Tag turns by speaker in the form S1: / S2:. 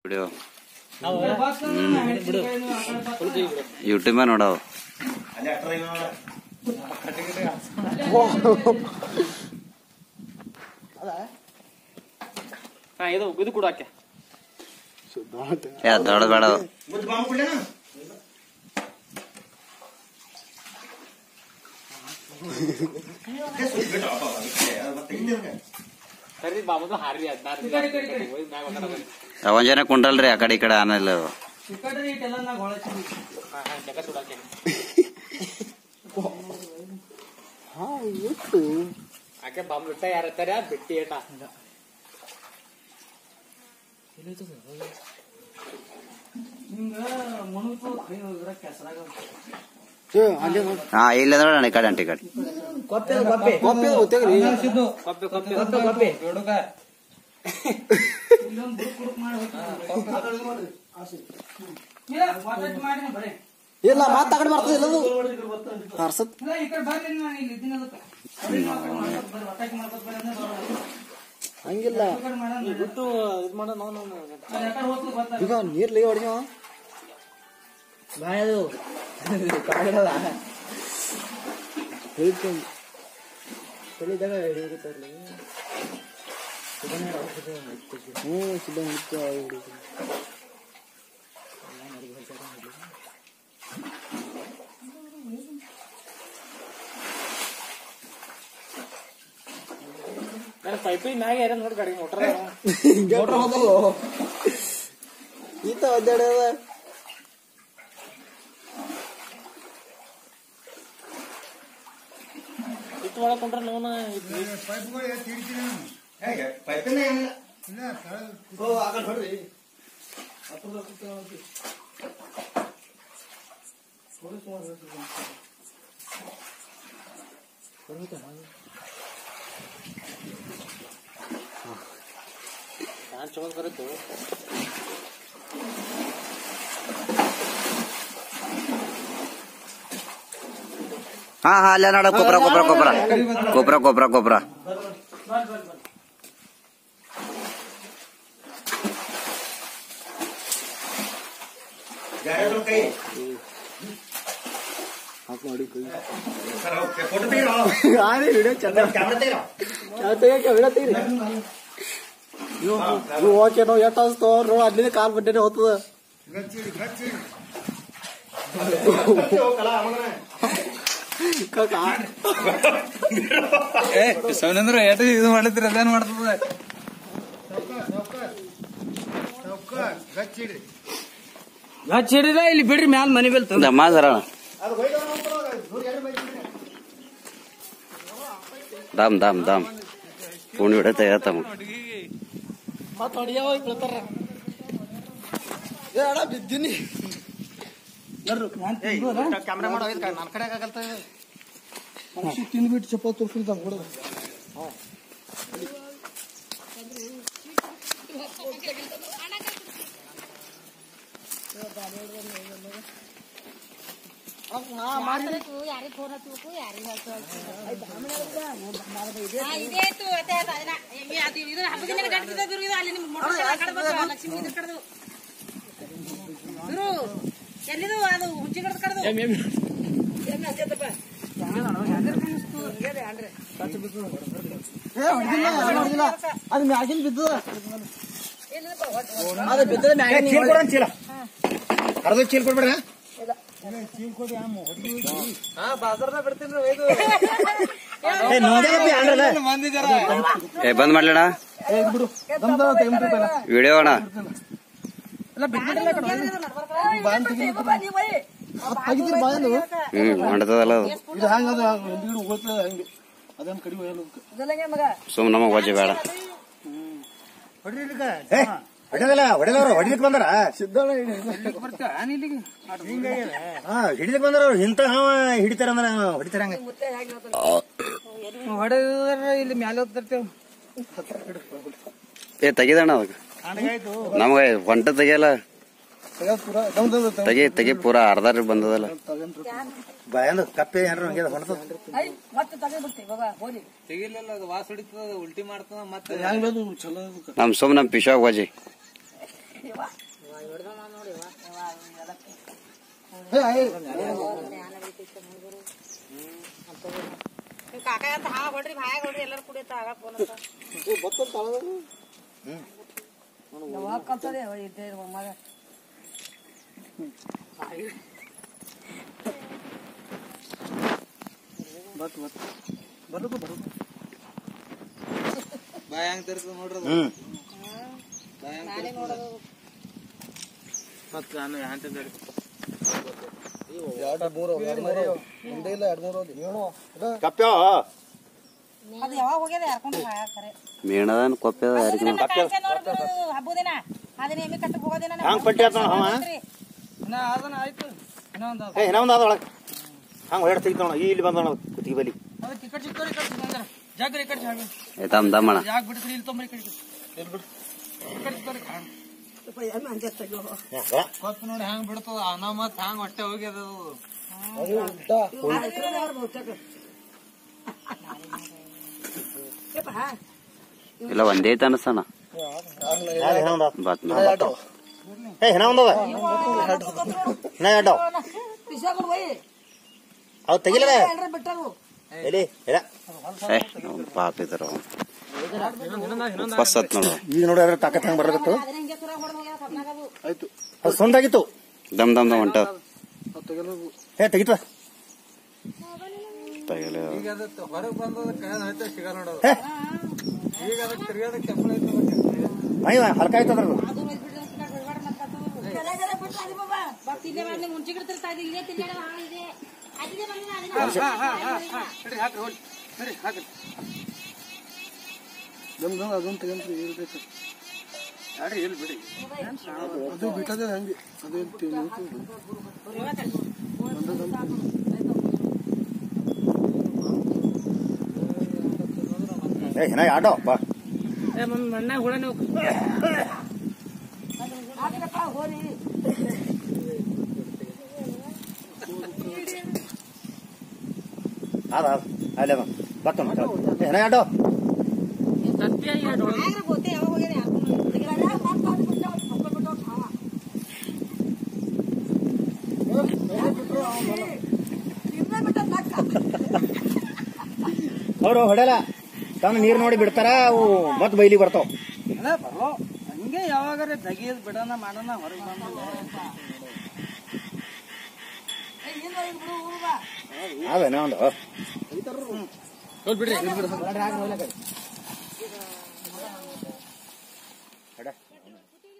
S1: Video YouTube ನೋಡವು
S2: ಹಾ ಇದು ಇದು ಕೂಡ ಹಾಕೆ
S1: ಯಾ ದೊಡ್ಡ ಬೇಡ
S2: ಸರಿ ಬಾಬು ಹಾರಿ ಹದಿನಾರು
S1: ಒಂದ್ ಜನ ಕುಂಟಲ್ರಿ ಆ ಕಡೆ ಈ ಕಡೆ ಆನಲ್ಲ ಅವು.
S2: ಜಗ ಸುಡಾಕೆ ಆಕೆ ಬಾಂಬ್ ಬಿಟ್ಟ ಯಾರ ಹತ್ತಾರ ಬಿಟ್ಟಿ ಏಟ
S1: ಹಾ ಇಲ್ಲ ನೋಡೋಣ ಈ ಕಡೆ ಅಂಟಿ ಕಡೆ
S2: ಕೊಪ್ಪೆ ಕೊಪ್ಪೆ ಕೊಪ್ಪೆ
S3: ಇಲ್ಲ ಮಾತ್ ತಗೊಂಡ್ ಬರ್ತದೆ ಇಲ್ಲ ಹರ್ಸತ್ ಹಂಗಿಲ್ಲ
S2: ಬಿಟ್ಟು ಇದು ಮಾಡೋ ನಾವು
S3: ಈಗ ನೀರ್ಲಿ ಹೊಡಿಯೋ ಬಾಯದು ಕಾಗಡಲ್ಲ ಹೇಳ್ಕೊಂಡು ತಿಳಿದಾಗ ಹಿಡಿಯುತ್ತಾರಲ್ಲ ಹ್ಞೂ ಸಿದ್ಧ ಹಿಡಿತು ಹಿಡಿದು
S2: ನನ್ನ ಪೈಪಿನ ಮ್ಯಾಗ ಯಾರ ನೋಡಿ ಗಾಡಿ ಮೋಟರ್
S3: ಮೋಟ್ರ್ ಹೋದವು ಈತ ಒದ್ದಾಡ್ಯದ
S2: ಇಟ್ಟು ಮಾಡಕೊಂಡ್ರ ನೋನ ನಾನ್ ಚಲೋ ಕರಿತು
S1: ಹಾ ಹಾ ಅಲ್ಲೇ ನೋಡ ಕೊಬ್ರ ಕೊಬ್ರ ಕೊಬ್ರ ಕೊಬ್ರ ಕೊಬ್ರ ಕೊಬ್ರ
S3: ಹಾಕ್ ಮಾಡಿ ಕೈ ಯಾರೇ ವಿಡಿಯೋ ಚಂದ ತೆಗಿಯಕ್ಕೆ ವಿಡಿಯೋ ತೆಗಿರಿ ನೀವು ನೀವು ಓಕೆ ನಾವು ಎಷ್ಟು ಅನ್ಸ್ತೋ ನೋಡು ಅಲ್ಲಿಂದ ಕಾಲ್ ಬಡ್ಡೆನೆ ಹೋಗ್ತದ ಕಾಕ
S4: ಸೌನಂದ್ರ ಏಟ ಇದು ಮಾಡಿದ್ರಿ ಅದೇನ್ ಮಾಡ್ತದ
S2: ಹಚ್ಚಿಡಿಲ್ಲ ಇಲ್ಲಿ ಬಿಡ್ರಿ ಮ್ಯಾಲ ಮನೆ ಬೆಲ್
S1: ದಮ್ಮ ಜರ ದಮ್ ದಮ್ ದಮ್ ಪುಣಿ ಹಿಡತೆ ಹೇಳ್ತಮ್ಮ
S3: ಮತ್ತೆ ಹೊಡಿಯವ ಬೀಳ್ತಾರ ಏ ಅಣ್ಣ ಬಿದ್ದೀನಿ ಕ್ಯಾಮ್ರಾ ಮಾಡೋ ನನ್ನ ಕಡೆ ಆಗಲ್ತ ತಿಂದ್ಬಿಟ್ಟು ಚಪ್ಪ ತೋರ್ಸಿರ್ತಾವ ಕೂಡ
S5: ಯಾರಿಗೆ ಫೋನ್ ಹಚ್ಚಬೇಕು ಯಾರಿಗೆ ಇದೇತು ಅದೇ ಅದನ್ನ ಅದು ಇದು ಹಬ್ಬದ ದಿನ ಗಂಟು ಇದು ಅಲ್ಲಿ ನಿಮ್ಗೆ ಮೋಟರ್ ಕಡಬೇಕು ಲಕ್ಷ್ಮಿ ಇದ್ರ ಕಡ್ದು ಗುರು ಎಲ್ಲಿದು ಅದು ಹುಚ್ಚಿ ಕಡ್ದು ಕಡ್ದು ಎಮ್ಮೆ ಹಚ್ಚತ್ತಪ್ಪ
S3: ಏ ಹೊಡ್ದಿಲ್ಲ ಅದು ಹೊಡ್ದಿಲ್ಲ ಅದು ಮ್ಯಾಗಿನ ಬಿದ್ದದ ಅದು ಬಿದ್ದದ ಮ್ಯಾಗಿನ
S6: ಚೀಲ್ ಕೊಡ ಚೀಲ ಅರ್ಧ ಚೀಲ್ ಕೊಡ್ಬೇಡ
S1: ಏ ಬಂದ್ ಮಾಡ್ಲಣ ವಿಡಿಯೋ ಅಣ್ಣ
S3: ತೆಗಿತೀರಿ ಬಾಯಲು
S1: ಹ್ಮ್ ಮಾಡ್ತದಲ್ಲ ಅದು
S3: ಇದು ಹಂಗ ಅದು ಹಿಂದ್ಗಡೆ ಹೋಗ್ತದ ಹಂಗೆ ಅದೇನ್ ಕಡಿಮೆ ಒಯ್ಯಲ್ಲ
S1: ಸುಮ್ ನಮಗ್ ವಜೆ ಬೇಡ
S6: ಹೊಡೆದಲ್ಲ ಹೊಡೆದವ್ರು ಹೊಡಿಲಿಕ್ ಬಂದಾರ
S3: ಸಿದ್ದಣ್ಣ
S6: ಹಾ ಹಿಡಿಲಿಕ್ ಬಂದಾರ ಅವ್ರು ಇಂತ ಹಾವ ಹಿಡಿತಾರ ಅಂದ್ರ ಹೊಡಿತಾರ ಹಂಗ
S2: ಹೊಡೆದ್ರ ಇಲ್ಲಿ ಮ್ಯಾಲೆ ಹೋಗ್ತಿರ್ತೇವ್
S1: ಏ ತೆಗಿದಣ್ಣ ಅದಕ್ಕೆ ನಮಗೆ ಹೊಂಟ ತೆಗಿಯಲ್ಲ
S3: ಪೂರ ದಮ್ ದಮ್ ದಮ್
S1: ತೆಗಿ ತೆಗಿ ಪೂರಾ ಅರ್ಧ ಬಂದದಲ್ಲ
S6: ಭಯಂದ ಕಪ್ಪೆ ಏನ್ರ ಹಂಗೆ ಹೊಡೆದ
S5: ಮತ್ತೆ ತಗೊಂಡ್ಬಿಡ್ತೀವಿ ಬಾಬಾ ಹೋಲಿ
S2: ತೆಗಿಲಿಲ್ಲ ಅದು ವಾಸ ಹೊಡಿತದ ಉಲ್ಟಿ ಮಾಡ್ತದ ಮತ್ತೆ
S3: ಹೆಂಗ್ ಬೇಕು ಚಲೋ ಅದು.
S1: ನಮ್ ಸುಮ್ ನಮ್ ಪಿಶಾಗ್ ವಜೆ
S5: ನಿಮ್ ಕಾಕ ಅಂತ ಹಾ ಹೊಡ್ರಿ ಬಾಯಾಗ ಹೊಡ್ರಿ ಎಲ್ಲರೂ ಕುಡಿಯತ್ತ ಆಗ ಫೋನ್ ಅಂತ
S4: ಬಾಯ್ ಹಂಗ್ ತರ್ತದ ನೋಡ್ರಿ ಅದು.
S6: ಹ್ಮ್
S5: ನಾನೇ ನೋಡೋದು
S6: ಕಪ್ಪ್ಯೋ
S5: ಅದು ಯಾವಾಗ ಹೋಗ್ಯದ ಯಾರ್ಕೊಂಡು ಬಾಯಾಗ ಖರೆ
S1: ಮೇಣದನ್ ಕೊಪ್ಪೆ ಯಾರಿಗೂ
S5: ಹಬ್ಬದಿನ ಅದನ್ನ ಎಮ್ಮಿ ಕಟ್ಟಕ್ ಹೋಗೋದಿನ
S6: ಹಂಗ್ ಪಟ್ಟಿ ಆತ ಅವ
S2: ಇನ್ನ ಅದನ್ನ ಆಯ್ತು ಇನ್ನೂ ಒಂದು
S6: ಏ ಇನ್ನೊಂದ್ ಅದ ಒಳಗ್ ಹಂಗ್ ಹೊರಡ್ ತೆಗಿತಾವ ಇಲ್ಲಿ ಬಂದ ಕುತ್ತಿಗೆ ಬಲಿ
S2: ಅದು ಟಿಕೆಟ್ ಸಿಗ್ತಾವ್ರಿ ಈ ಕಡೆ ಸಿಗಂದ್ರ ಜಾಗ್ರಿ ಈ ಕಡೆ ಜಾಗ
S1: ಏ ತಮ್ ದಮ್ಮಣ
S2: ಯಾಕೆ ಬಿಡ್ತೀರಿ ಇಲ್ಲಿ ತೊಂಬರಿ ಈ ಕಡೆ ಈ ಕಡೆ ಸಿಗ್ತಾವ್ರಿ ಕಾಣ್.
S4: ಕೊತ್ತು ನೋಡಿ ಹಂಗ್ ಬಿಡ್ತದ ಅನ್ನ ಮತ್ ಹಂಗ್ ಹೊಟ್ಟೆ ಹೋಗ್ಯದ ಅದು.
S1: ಇಲ್ಲ ಒಂದೇ ಐತೆ ಅನಸ್ತಾನ
S6: ಇನ್ನೊಂದ್ ಅದ.
S1: ಬಾತ್
S6: ಏ ಹಿನ ಒಂದವ ಹಿನ ಎರಡವ ಅವ್ ತೆಗಿಲ ಎಲ್ಲಿ ಇಲ್ಲ
S1: ಏ ಅವ್ನ್ ಪಾಪ ಇದ್ರ ಫಸ್ಟ್ ಹತ್ ನೋಡು
S6: ಈಗ ನೋಡಿ ಅದ್ರ ತಾಕತ್ ಹೆಂಗ್ ಬರಕತ್ತು
S5: ಅದನ್ನ ಹಿಂಗೆ ಸುರ ಹೊಡೆದ್ ಹೋಗ್ಯದ ಸ್ವಪ್ನಾಗ ಅದು
S6: ಅದು ಸೊಂದಾಗಿತ್ತು
S1: ದಮ್ ದಮ್ ದಮ್ ಹೊಂಟ
S6: ಏ ತೆಗಿತ
S1: ತಗಲೆ
S4: ಈಗ ಅದಕ್ಕೆ ಹೊರಗ್ ಬಂದದ ಕೈ ಹೋಯ್ತ ಸಿಗ ನೋಡೋದು
S6: ಹೇ
S4: ಈಗ ಅದಕ್ಕೆ ತಿರ್ಗಾದಕ್ಕೆ ಚಪ್ಪಲ ಐತದ
S6: ಮೈ ಹಲ್ಕ ಆಯ್ತು ಅದ್ರದ್ದು
S5: ಅದು ಒಯ್ದ್ಬಿಡ್ರಿ ಅಂತ ಕಡೆ ಬಿಡ್ಬೇಡ ಮತ್ತ್ ಅದು. ಬಸ್ ಇಲ್ಲೇ ಮಾಡಿ ಮುಂಚೆ ಗಿಡ್ತಿರ್ತಾ ಇದೆ ಇಲ್ಲೇ ತಿರ್ಗಾಡ ಹಾಳು ಇದೆ ಅದಿದೆ ಬಂದಿಲ್ಲ ಅದನ್ನ
S2: ನಡ್ರಿ ಹಾಕ್ರಿ ಹೋಗಿ ಸರಿ ಹಾಕ್ರಿ
S3: ಅದೊಂದು ತೆಗಂತ್ರಿ ಇರ್ಬೇಕು
S2: ಯಾಡ್ರಿ ಇಲ್ಲಿ ಬಿಡಿ
S3: ಅದು ಬಿಟ್ಟದೆ ಹಂಗೆ ಅದೇನ್
S6: ಏ ಹಿನ ಎರಡವ ಬಾ
S2: ಏ ಮಮ್ಮಿ ಮಣ್ಣಾಗ ಹುಳ ನೀವು
S6: ಅದ ಅದ ಅಲ್ಲಿ ಅದ ಬತ್ತ ಏ ಹಿನ ಎರಡವ
S2: ತತ್ತಿಯಾಗಿ ಎರಡು ಹುಳ.
S5: ಆದ್ರೆ ಗೊತ್ತೇ ಯಾವಾಗ ಹೋಗ್ಯಾರ ಯಾರ್ಗೂ
S6: ಅವ್ರು ಹೊಡೆಯಲ್ಲ ತಮ್ಮ ನೀರ್ ನೋಡಿ ಬಿಡ್ತಾರ ಅವು ಮತ್ ಬೈಲಿ ಬರ್ತಾವ
S2: ಅಲ್ಲ ಬರೋ ಹಂಗೆ ಯಾವಾಗಾರ ತೆಗಿಯೋದ್ ಬಿಡೋಣ ಮಾಡೋಣ ಹೊರಗೆ ಬಂದ
S6: ಅದೇನ ಒಂದು
S2: ಬಿಡ್ರಿ
S6: ಹಡೆ